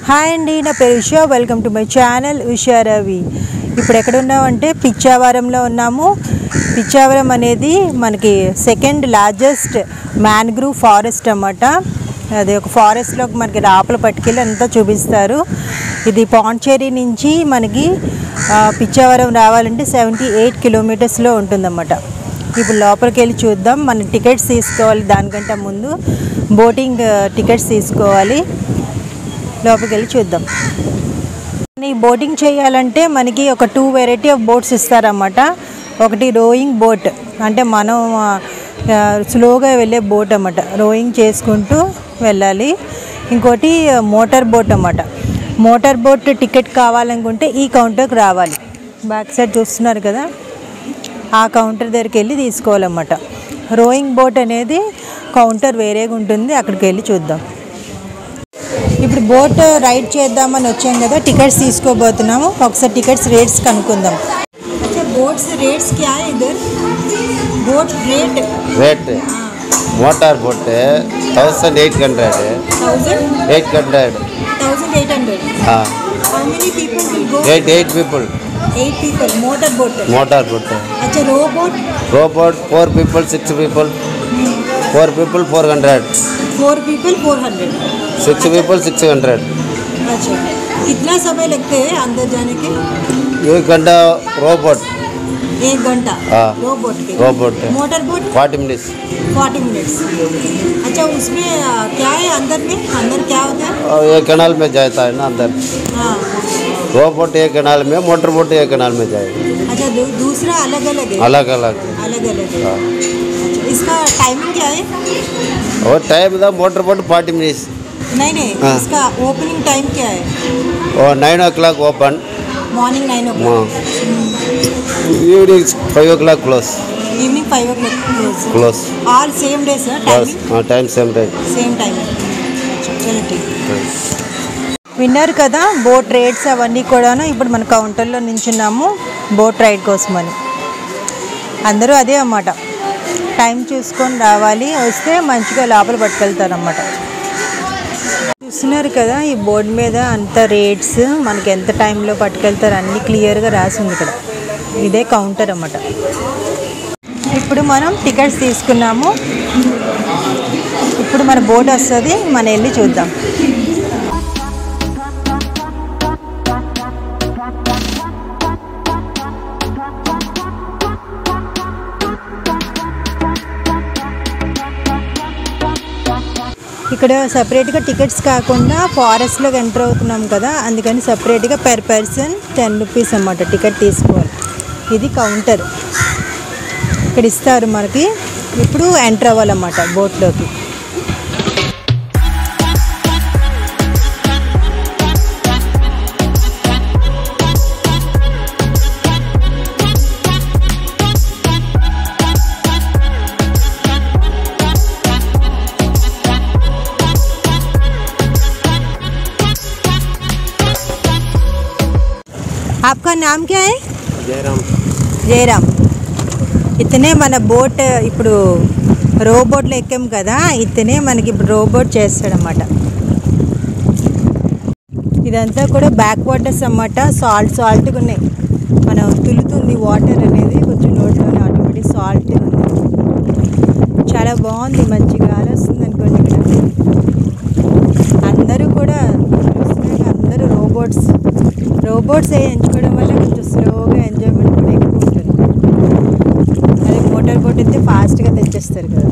Hi అండి నా పేరు Usha welcome to my channel Usha Ravi ఇప్పుడు ఎక్కడ ఉన్నామంటే పిచ్చావరంలో ఉన్నాము పిచ్చావరం అనేది మనకి సెకండ్ లార్జెస్ట్ మ్యాన్గ్రూవ్ ఫారెస్ట్ అన్నమాట అది ఒక ఫారెస్ట్లో మనకి రాపలు పట్టుకెళ్ళి అంతా చూపిస్తారు ఇది పాండిచేరి నుంచి మనకి ఆ, పిచ్చావరం రావాలంటే సెవెంటీ ఎయిట్ కిలోమీటర్స్లో ఉంటుందన్నమాట ఇప్పుడు లోపలికి వెళ్ళి చూద్దాం మన టికెట్స్ తీసుకోవాలి దానికంటే ముందు బోటింగ్ టికెట్స్ తీసుకోవాలి లోపలికి వెళ్ళి చూద్దాం ఈ బోటింగ్ చేయాలంటే మనకి ఒక టూ వెరైటీ ఆఫ్ బోట్స్ ఇస్తారన్నమాట ఒకటి రోయింగ్ బోట్ అంటే మనం ఆ, స్లోగా వెళ్ళే బోట్ అన్నమాట రోయింగ్ చేసుకుంటూ వెళ్ళాలి ఇంకోటి మోటార్ బోట్ అన్నమాట మోటార్ బోట్ టికెట్ కావాలనుకుంటే ఈ కౌంటర్కి రావాలి బ్యాక్ సైడ్ చూస్తున్నారు కదా ఆ కౌంటర్ దగ్గరికి వెళ్ళి తీసుకోవాలన్నమాట రోయింగ్ బోట్ అనేది కౌంటర్ వేరేగా ఉంటుంది అక్కడికి వెళ్ళి చూద్దాం ఇప్పుడు బోట్ రైడ్ చేద్దామని వచ్చాం కదా టికెట్స్ తీసుకోబోతున్నాము ఒకసారి టికెట్స్ రేట్స్ కనుక్కుందాం బోట్స్ రేట్స్ క్యా ఇద్దరు boat rate rate motor boat thousand eight hundred thousand eight hundred thousand eight hundred ಹಾಂ how many people will go eight eight people eight people motor boat motor boat అచ్చా row boat row boat four people six people four people four hundred four people four hundred six people six hundred अच्छा कितना समय लगते हैं अंदर जाने के एक घंटा रोबोट एक घंटा हाँ। रो बोट के रोबोट है motor boat forty minutes forty minutes अच्छा उसमें आ, क्या है अंदर में अंदर क्या होता है और एक कनाल में जाता है ना अंदर हाँ रोबोट एक कनाल में मोटर बोट एक कनाल में जाएगा अच्छा दू, दूसरा अलग अलग है अलग अलग अलग अलग है हाँ। अच्छा इसका टाइमिंग क्या है और टाइम था मोटर बोट फोर्टी मिनट्स नहीं नहीं हाँ। इसका ओपनिंग टाइम क्या है और nine o'clock open morning nine o हाँ। Evening five o'clock close evening five o'clock close all same day sir timing time same time same time చలో ఠీక్ విన్నారు కదా బోట్ రైడ్స్ అవన్నీ కూడాను ఇప్పుడు మన కౌంటర్లో నించున్నాము బోట్ రైడ్ కోసమని అందరూ అదే అన్నమాట టైం చూసుకొని రావాలి వస్తే మంచిగా లోపల పట్టుకెళ్తారన్నమాట చూస్తున్నారు కదా ఈ బోర్డు మీద అంత రేట్స్ మనకి ఎంత టైంలో పట్టుకెళ్తారు అన్నీ క్లియర్గా రాసి ఉంది ఇక్కడ ఇదే కౌంటర్ అన్నమాట ఇప్పుడు మనం టికెట్స్ తీసుకున్నాము ఇప్పుడు మన బోర్డు వస్తుంది మనం వెళ్ళి చూద్దాం ఇక్కడ సపరేట్గా టికెట్స్ కాకుండా ఫారెస్ట్లోకి ఎంటర్ అవుతున్నాం కదా అందుకని సపరేట్గా పెర్ పర్సన్ టెన్ రూపీస్ అన్నమాట టికెట్ తీసుకోవాలి ఇది కౌంటర్ ఇక్కడ ఇస్తారు మనకి ఇప్పుడు ఎంటర్ అవ్వాలన్నమాట బోట్లోకి आपका नाम क्या है జయరామ్ జయరామ్ ఇతనే మన బోట్ ఇప్పుడు రోబోట్లో ఎక్కాం కదా ఇతనే మనకి ఇప్పుడు రోబోట్ చేస్తాడనమాట ఇదంతా కూడా బ్యాక్ వాటర్స్ అన్నమాట సాల్ట్ సాల్ట్గా ఉన్నాయి మనం తులుతుంది వాటర్ అనేది కొంచెం నోట్లోనే ఆటోమేటిక్ సాల్ట్ ఉంది చాలా బాగుంది మంచి గాలి వస్తుంది అనుకోండి ఇక్కడ అందరూ కూడా చూస్తున్నారు అందరూ రోబోట్స్ రోబోట్స్ ఎంచుకోవడం వల్ల కొంచెం స్లోగా ఎంజాయ్మెంట్ కూడా ఎక్కువ ఉంటుంది అదే మోటార్ బోట్ అయితే ఫాస్ట్గా తెచ్చేస్తారు కదా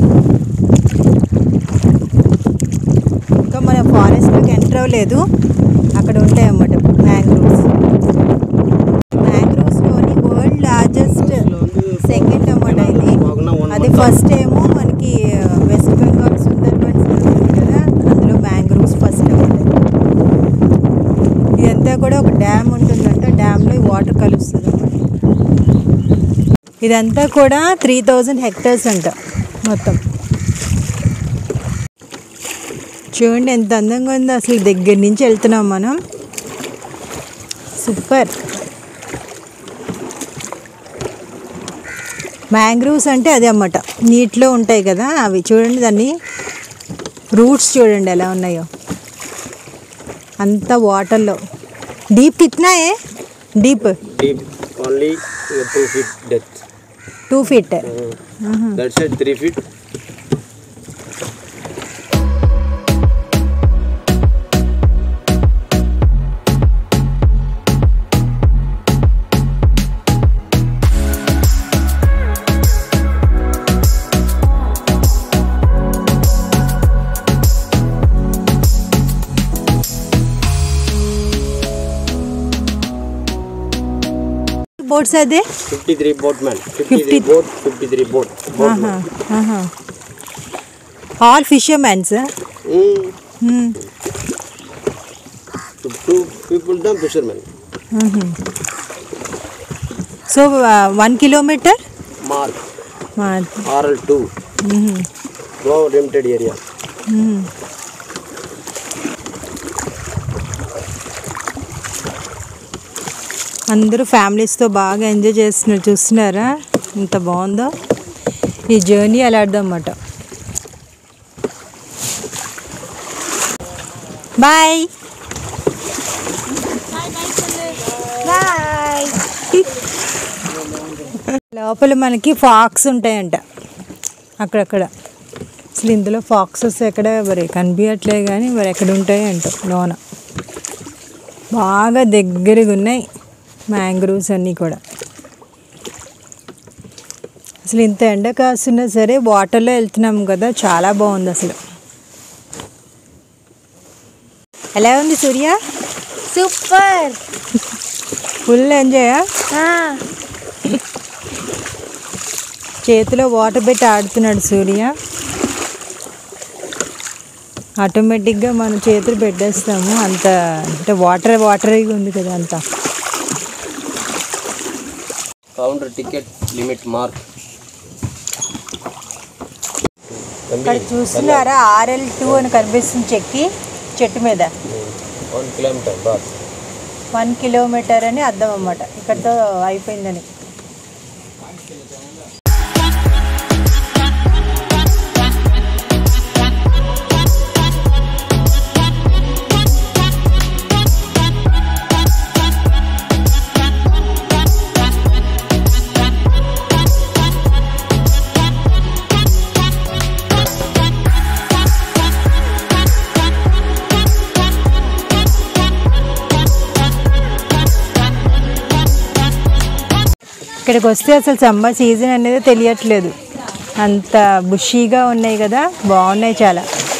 ఇంకా మన ఫారెస్ట్లోకి ఎంటర్ అవ్వలేదు అక్కడ ఉంటాయి అన్నమాట మ్యాంగ్రోవ్స్ మ్యాంగ్రోవ్స్లోని వరల్డ్ లార్జెస్ట్ సెకండ్ అన్నమాట ఇది అది ఫస్ట్ ఏమో మనకి వెస్ట్ బెంగాల్ సుందర్బన్స్ ఉంటుంది కదా అందులో మ్యాంగ్రోవ్స్ ఫస్ట్ అన్నమాట ఇదంతా కూడా ఒక డ్యామ్ ఉంటుందంట డ్యామ్లో ఈ వాటర్ కలుస్తుంది అన్నమాట ఇదంతా కూడా త్రీ థౌజండ్ హెక్టర్స్ అంట మొత్తం చూడండి ఎంత అందంగా ఉందో అసలు దగ్గర నుంచి వెళ్తున్నాం మనం సూపర్ మ్యాంగ్రూవ్స్ అంటే అదే అన్నమాట నీటిలో ఉంటాయి కదా అవి చూడండి దాన్ని రూట్స్ చూడండి ఎలా ఉన్నాయో అంతా వాటర్లో డీప్ కిतना है deep Deep, only uh, two feet depth. Two feet That side three feet. Boats అదే 53 boatman. 53 Fifty- boat, 53 boat. boatman. All fishermens Mm. So two people done fishermen. So one kilometer Mark, RL2. No limited area. అందరూ ఫ్యామిలీస్తో బాగా enjoy చేస్తున్నారు చూస్తున్నారా ఎంత బాగుందో ఈ journey అలాడదన్నమాట bye లోపల మనకి ఫాక్స్ ఉంటాయంట అక్కడక్కడ అసలు ఇందులో ఫాక్సెస్ ఎక్కడ మరి కనిపించట్లే కానీ మరి ఎక్కడ ఉంటాయి అంట లోన బాగా దగ్గరగా ఉన్నాయి మ్యాంగ్రూవ్స్ అన్నీ కూడా అసలు ఇంత ఎండ కాస్తున్నా సరే వాటర్లో వెళ్తున్నాం కదా చాలా బాగుంది అసలు ఎలా ఉంది సూర్య సూపర్ ఫుల్ ఎంజాయ్ చేతిలో వాటర్ పెట్టి ఆడుతున్నాడు సూర్య ఆటోమేటిక్గా మనం చేతులు పెట్టేస్తాము అంత అంటే వాటర్ వాటరీగా ఉంది కదా అంతా Counter ticket limit mark. ఇక్కడ చూస్తున్నారా ఆర్ఎల్ టూ అని కనిపిస్తుంది చెక్కి చెట్టు మీద One kilometer bus. One kilometer అని అర్థం అన్నమాట ఇక్కడతో అయిపోయిందని ఇక్కడికి వస్తే అసలు సమ్మర్ సీజన్ అనేది తెలియట్లేదు అంత బుషీగా ఉన్నాయి కదా బాగున్నాయి చాలా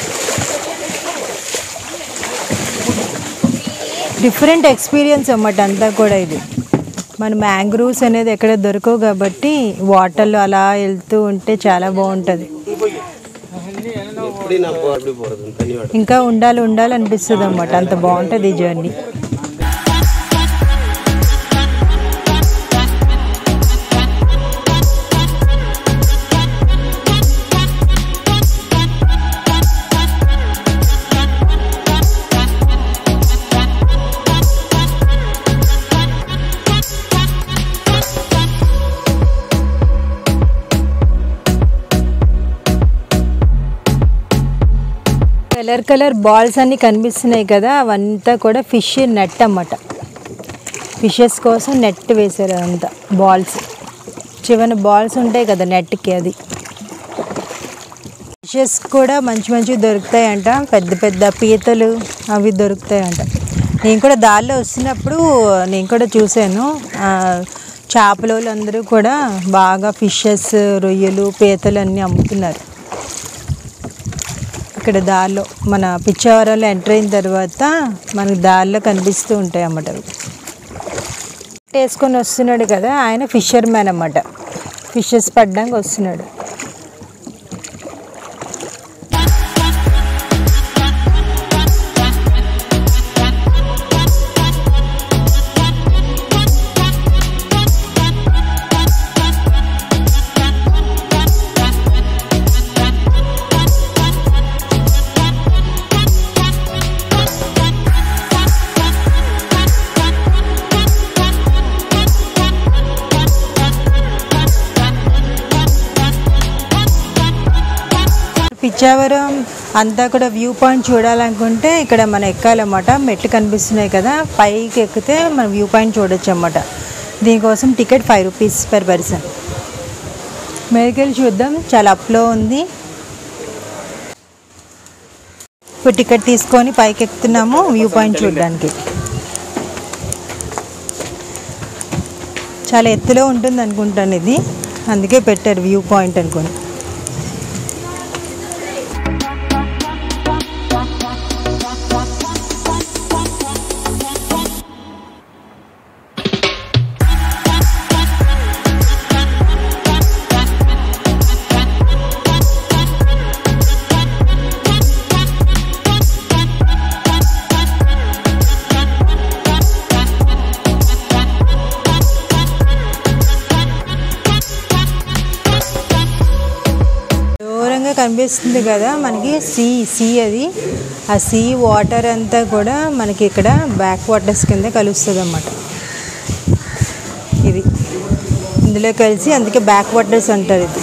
డిఫరెంట్ ఎక్స్పీరియన్స్ అన్నమాట అంతా కూడా ఇది మన మ్యాంగ్రూవ్స్ అనేది ఎక్కడ దొరకవు కాబట్టి వాటర్లో అలా వెళ్తూ ఉంటే చాలా బాగుంటుంది எப்படி நான் போ அப்படி போகிறது தண்ணி வாட்டர் ఇంకా ఉండాలి ఉండాలి అనిపిస్తుంది అన్నమాట అంత బాగుంటుంది ఈ జర్నీ కలర్ కలర్ బాల్స్ అన్నీ కనిపిస్తున్నాయి కదా అవంతా కూడా ఫిష్ నెట్ అన్నమాట ఫిషెస్ కోసం నెట్ వేశారు అదంతా బాల్స్ చివరి బాల్స్ ఉంటాయి కదా నెట్కి అది ఫిషెస్ కూడా మంచి మంచివి దొరుకుతాయంట పెద్ద పెద్ద పీతలు అవి దొరుకుతాయంట నేను కూడా దారిలో వస్తున్నప్పుడు నేను కూడా చూశాను ఆ, చేపల వాళ్ళందరూ కూడా బాగా ఫిషెస్ రొయ్యలు పీతలు అన్నీ అమ్ముతున్నారు ఇక్కడ దారిలో మన పిచ్చవరంలో ఎంటర్ అయిన తర్వాత మనకి దారిలో కనిపిస్తూ ఉంటాయి అన్నమాట అవి వేసుకొని వస్తున్నాడు కదా ఆయన ఫిషర్ మ్యాన్ అన్నమాట ఫిషెస్ పడ్డానికి వస్తున్నాడు పిచ్చావరం అంతా కూడా వ్యూ పాయింట్ చూడాలనుకుంటే ఇక్కడ మనం ఎక్కాలన్నమాట మెట్లు కనిపిస్తున్నాయి కదా పైకి ఎక్కితే మనం వ్యూ పాయింట్ చూడొచ్చు అన్నమాట దీనికోసం ticket five rupees per person medical చూద్దాం చాలా అప్లో ఉంది ఇప్పుడు టికెట్ తీసుకొని పైకి ఎక్కుతున్నాము వ్యూ పాయింట్ చూడడానికి చాలా ఎత్తులో ఉంటుంది అనుకుంటాను ఇది అందుకే పెట్టారు వ్యూ పాయింట్ అనుకోని దూరంగా కనిపిస్తుంది కదా మనకి సీ సీ అది ఆ సీ వాటర్ అంతా కూడా మనకి ఇక్కడ బ్యాక్ వాటర్స్ కింద కలుస్తుంది అన్నమాట ఇది ఇందులో కలిసి అందుకే బ్యాక్ వాటర్స్ అంటారు ఇది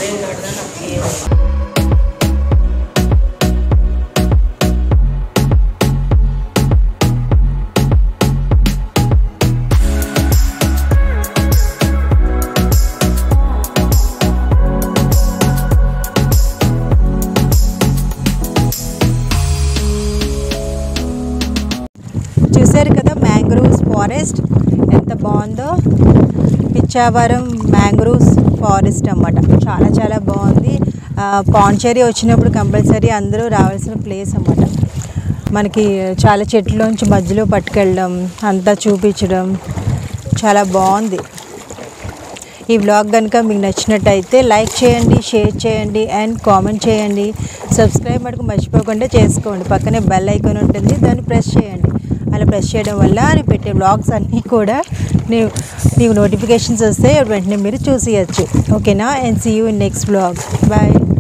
చూసారు కదా మ్యాంగ్రోవ్స్ ఫారెస్ట్ ఎంత బాగుందో పిచ్చావరం మ్యాంగ్రోవ్స్ ఫారెస్ట్ అన్నమాట చాలా చాలా బాగుంది ఆ, పాండిచేరి వచ్చినప్పుడు కంపల్సరీ అందరూ రావాల్సిన ప్లేస్ అన్నమాట మనకి చాలా చెట్లోంచి మధ్యలో పట్టుకెళ్ళడం అంతా చూపించడం చాలా బాగుంది ఈ వ్లాగ్ కనుక మీకు నచ్చినట్టయితే లైక్ చేయండి షేర్ చేయండి అండ్ కామెంట్ చేయండి సబ్స్క్రైబ్ మటుకు మర్చిపోకుండా చేసుకోండి పక్కనే బెల్ ఐకాన్ ఉంటుంది దాన్ని ప్రెస్ చేయండి అలా ప్రెస్ చేయడం వల్ల నేను పెట్టే వ్లాగ్స్ అన్నీ కూడా నీవు నీకు నోటిఫికేషన్స్ వస్తే వెంటనే మీరు చూసేయచ్చు ఓకేనా and see you in next vlog bye